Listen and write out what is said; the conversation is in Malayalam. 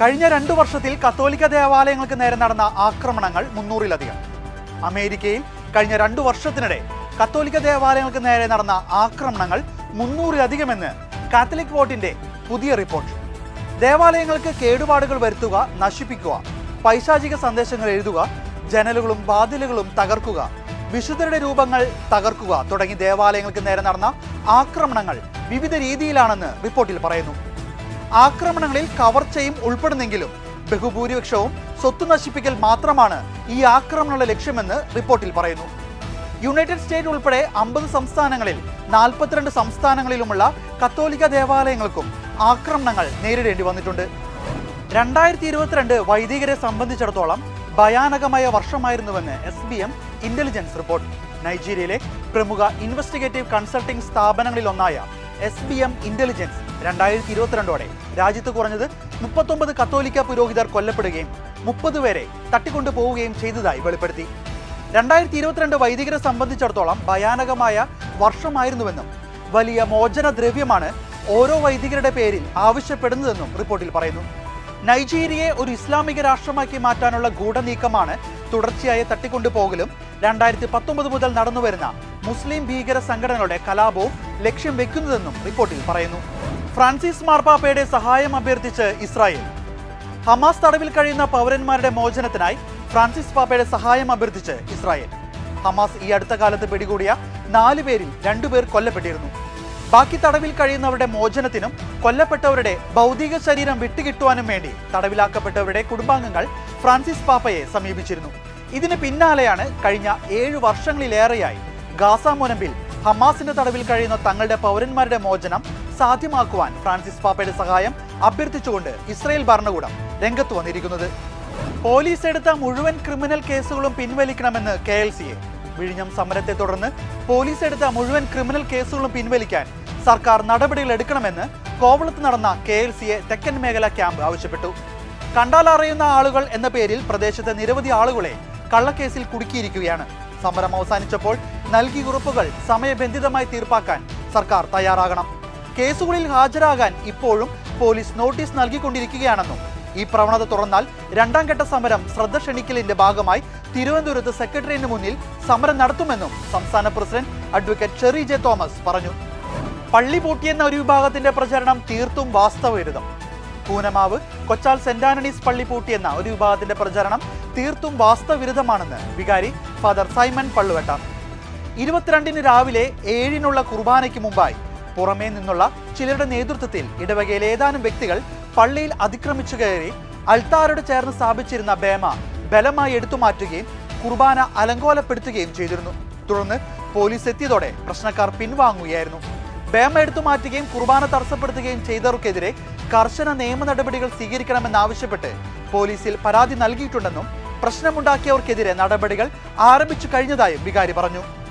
കഴിഞ്ഞ രണ്ടു വർഷത്തിൽ കത്തോലിക്ക ദേവാലയങ്ങൾക്ക് നേരെ നടന്ന ആക്രമണങ്ങൾ മുന്നൂറിലധികം അമേരിക്കയിൽ കഴിഞ്ഞ രണ്ടു വർഷത്തിനിടെ കത്തോലിക്ക ദേവാലയങ്ങൾക്ക് നേരെ നടന്ന ആക്രമണങ്ങൾ മുന്നൂറിലധികമെന്ന് കാത്തലിക് വോട്ടിന്റെ പുതിയ റിപ്പോർട്ട് ദേവാലയങ്ങൾക്ക് കേടുപാടുകൾ വരുത്തുക നശിപ്പിക്കുക പൈശാചിക സന്ദേശങ്ങൾ എഴുതുക ജനലുകളും വാതിലുകളും തകർക്കുക വിശുദ്ധരുടെ രൂപങ്ങൾ തകർക്കുക തുടങ്ങി ദേവാലയങ്ങൾക്ക് നേരെ നടന്ന ആക്രമണങ്ങൾ വിവിധ രീതിയിലാണെന്ന് റിപ്പോർട്ടിൽ പറയുന്നു ആക്രമണങ്ങളിൽ കവർച്ചയും ഉൾപ്പെടുന്നെങ്കിലും ബഹുഭൂരിപക്ഷവും സ്വത്ത് നശിപ്പിക്കൽ മാത്രമാണ് ഈ ആക്രമണങ്ങളുടെ ലക്ഷ്യമെന്ന് റിപ്പോർട്ടിൽ പറയുന്നു യുണൈറ്റഡ് സ്റ്റേറ്റ് ഉൾപ്പെടെ അമ്പത് സംസ്ഥാനങ്ങളിൽ നാൽപ്പത്തിരണ്ട് സംസ്ഥാനങ്ങളിലുമുള്ള കത്തോലിക്ക ദേവാലയങ്ങൾക്കും ആക്രമണങ്ങൾ നേരിടേണ്ടി വന്നിട്ടുണ്ട് രണ്ടായിരത്തി ഇരുപത്തിരണ്ട് വൈദികരെ സംബന്ധിച്ചിടത്തോളം ഭയാനകമായ വർഷമായിരുന്നുവെന്ന് S B M intelligence report നൈജീരിയയിലെ പ്രമുഖ ഇൻവെസ്റ്റിഗേറ്റീവ് കൺസൾട്ടിംഗ് സ്ഥാപനങ്ങളിലൊന്നായ എസ് ബി എം ഇന്റലിജൻസ് രണ്ടായിരത്തി ഇരുപത്തിരണ്ടോടെ രാജ്യത്ത് കുറഞ്ഞത് മുപ്പത്തൊമ്പത് കത്തോലിക്ക പുരോഹിതർ കൊല്ലപ്പെടുകയും മുപ്പത് പേരെ തട്ടിക്കൊണ്ടുപോവുകയും ചെയ്തതായി വെളിപ്പെടുത്തി രണ്ടായിരത്തി ഇരുപത്തിരണ്ട് വൈദികരെ സംബന്ധിച്ചിടത്തോളം ഭയാനകമായ വർഷമായിരുന്നുവെന്നും വലിയ മോചന ദ്രവ്യമാണ് ഓരോ വൈദികരുടെ പേരിൽ ആവശ്യപ്പെടുന്നതെന്നും റിപ്പോർട്ടിൽ പറയുന്നു നൈജീരിയയെ ഒരു ഇസ്ലാമിക രാഷ്ട്രമാക്കി മാറ്റാനുള്ള ഗൂഢനീക്കമാണ് തുടർച്ചയായ തട്ടിക്കൊണ്ടുപോകലും രണ്ടായിരത്തി പത്തൊമ്പത് മുതൽ നടന്നുവരുന്ന മുസ്ലിം ഭീകര സംഘടനകളുടെ കലാപവും ലക്ഷ്യം വെക്കുന്നതെന്നും റിപ്പോർട്ടിൽ പറയുന്നു ഫ്രാൻസിസ് മാർപ്പാപ്പയുടെ സഹായം അഭ്യർത്ഥിച്ച് ഇസ്രായേൽ ഹമാസ് തടവിൽ കഴിയുന്ന പൗരന്മാരുടെ മോചനത്തിനായി ഫ്രാൻസിസ് പാപ്പയുടെ സഹായം അഭ്യർത്ഥിച്ച് ഇസ്രായേൽ ഹമാസ് ഈ അടുത്ത കാലത്ത് പിടികൂടിയ നാല് പേരിൽ രണ്ടുപേർ കൊല്ലപ്പെട്ടിരുന്നു ബാക്കി തടവിൽ കഴിയുന്നവരുടെ മോചനത്തിനും കൊല്ലപ്പെട്ടവരുടെ ഭൗതിക ശരീരം വിട്ടുകിട്ടുവാനും വേണ്ടി തടവിലാക്കപ്പെട്ടവരുടെ കുടുംബാംഗങ്ങൾ ഫ്രാൻസിസ് പാപ്പയെ സമീപിച്ചിരുന്നു ഇതിന് പിന്നാലെയാണ് കഴിഞ്ഞ ഏഴു വർഷങ്ങളിലേറെയായി ഗാസ മുനമ്പിൽ ഹമാസിന്റെ തടവിൽ കഴിയുന്ന തങ്ങളുടെ പൗരന്മാരുടെ മോചനം സാധ്യമാക്കുവാൻ ഫ്രാൻസിസ് പാപ്പയുടെ സഹായം അഭ്യർത്ഥിച്ചുകൊണ്ട് ഇസ്രയേൽ ഭരണകൂടം രംഗത്ത് വന്നിരിക്കുന്നത് പോലീസ് എടുത്ത മുഴുവൻ ക്രിമിനൽ കേസുകളും പിൻവലിക്കണമെന്ന് കെ എൽ സിയെ വിഴിഞ്ഞം സമരത്തെ തുടർന്ന് പോലീസ് എടുത്ത മുഴുവൻ ക്രിമിനൽ കേസുകളും പിൻവലിക്കാൻ സർക്കാർ നടപടികൾ എടുക്കണമെന്ന് കോവളത്ത് നടന്ന കെ എൽ സിയെ തെക്കൻ മേഖല ക്യാമ്പ് ആവശ്യപ്പെട്ടു കണ്ടാൽ അറിയുന്ന ആളുകൾ എന്ന പേരിൽ പ്രദേശത്തെ നിരവധി ആളുകളെ കള്ളക്കേസിൽ കുടുക്കിയിരിക്കുകയാണ് സമരം അവസാനിച്ചപ്പോൾ നൽകിയ ഉറപ്പുകൾ സമയബന്ധിതമായി തീർപ്പാക്കാൻ സർക്കാർ തയ്യാറാകണം കേസുകളിൽ ഹാജരാകാൻ ഇപ്പോഴും പോലീസ് നോട്ടീസ് നൽകിക്കൊണ്ടിരിക്കുകയാണെന്നും ഈ പ്രവണത തുറന്നാൽ രണ്ടാം ഘട്ട സമരം ശ്രദ്ധ ക്ഷണിക്കലിന്റെ ഭാഗമായി തിരുവനന്തപുരത്ത് സെക്രട്ടറിയേറ്റിന് മുന്നിൽ സമരം നടത്തുമെന്നും സംസ്ഥാന president advocate Sherry J Thomas പറഞ്ഞു പള്ളി പൂട്ടിയെന്ന ഒരു വിഭാഗത്തിന്റെ പ്രചരണം തീർത്തും വാസ്തവവിരുദ്ധം പൂനമാവ് കൊച്ചാൽ സെന്റ് ആന്റണീസ് പള്ളി പൂട്ടിയെന്ന ഒരു വിഭാഗത്തിന്റെ പ്രചരണം തീർത്തും വാസ്തവവിരുദ്ധമാണെന്ന് വികാരി ഫാദർ സൈമൺ പള്ളുവെട്ട ഇരുപത്തിരണ്ടിന് രാവിലെ ഏഴിനുള്ള കുർബാനയ്ക്ക് മുമ്പായി പുറമേ നിന്നുള്ള ചിലരുടെ നേതൃത്വത്തിൽ ഇടവകയിലെ ഏതാനും വ്യക്തികൾ പള്ളിയിൽ അതിക്രമിച്ചു കയറി അൾത്താരോട് ചേർന്ന് സ്ഥാപിച്ചിരുന്ന ബേമ ബലമായി എടുത്തു മാറ്റുകയും കുർബാന അലങ്കോലപ്പെടുത്തുകയും ചെയ്തിരുന്നു തുടർന്ന് പോലീസ് എത്തിയതോടെ പ്രശ്നക്കാർ പിൻവാങ്ങുകയായിരുന്നു ബേമ എടുത്തു മാറ്റുകയും കുർബാന തടസ്സപ്പെടുത്തുകയും ചെയ്തവർക്കെതിരെ കർശന നിയമ നടപടികൾ സ്വീകരിക്കണമെന്നാവശ്യപ്പെട്ട് പോലീസിൽ പരാതി നൽകിയിട്ടുണ്ടെന്നും പ്രശ്നമുണ്ടാക്കിയവർക്കെതിരെ നടപടികൾ ആരംഭിച്ചു കഴിഞ്ഞതായും വികാരി പറഞ്ഞു